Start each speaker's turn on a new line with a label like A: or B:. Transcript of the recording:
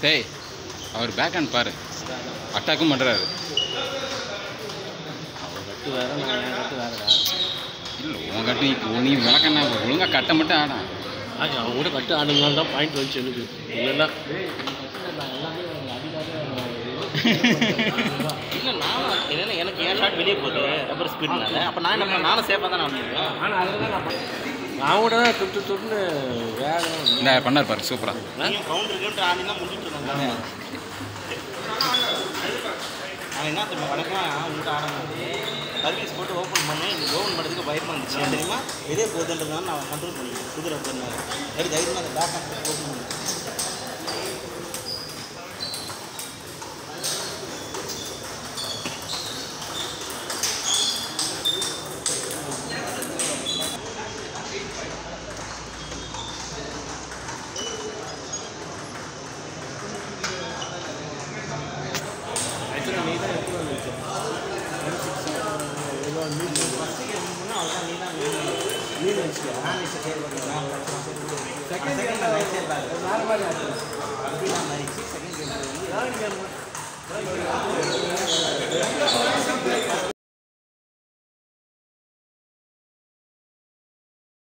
A: டேய் அவர் back hand பாரு அட்டாக்கும் பண்ணுறாரு
B: அவர் கட்டு வேற நான் என் கட்டு வேறடா
A: இல்லை உன் கட்டு நீ- நீ விளக்கண்ணா ஒழுங்காக கட்ட மட்டும் ஆடா
B: ஆ, அவன் கூட கட்டு ஆடுனால தான் பாயிண்ட் வந்துச்சு எனக்கு இல்லைன்னா
C: இல்லை நானும் என்னன்னா எனக்கு ஏன் ஷாட் வெளியே போகுது ரப்பர் ஸ்பீட்னால அப்போ நான் என்ன பண்ண நானும் சேஃபாக தான் வந்திருக்கேன்
B: நான் கூட துட்டு துட்டுன்னு வேகம்
A: இந்த பண்ணார் பாரு சூப்பராக
C: நீங்கள் கவுண்டர் கவுண்டர் ஆடி தான் முடிஞ்சிட்டு இருந்தாங்க நான் என்ன தெரியுமா வழக்கமாக உங்கள்கிட்ட ஆடும்போது சர்வீஸ் போட்டு ஓப்பன் பண்ணேன் இந்த ஓப்பன் பண்ணுறதுக்கு பயமாக இருந்துச்சு ஏன் தெரியுமா வெளியே போகுதுன்றதுனால நான் கண்ட்ரோல் பண்ணிக்கிறேன் புது ரப்பர்னால சரி தைரியமாக அந்த பேக் ஹேண்ட் ஓப்பன் பண்ணி
B: ஆக்சுவலாக நீ தான் எப்படி வந்துச்சு மீன் வச்சுக்கோ
C: செகண்ட்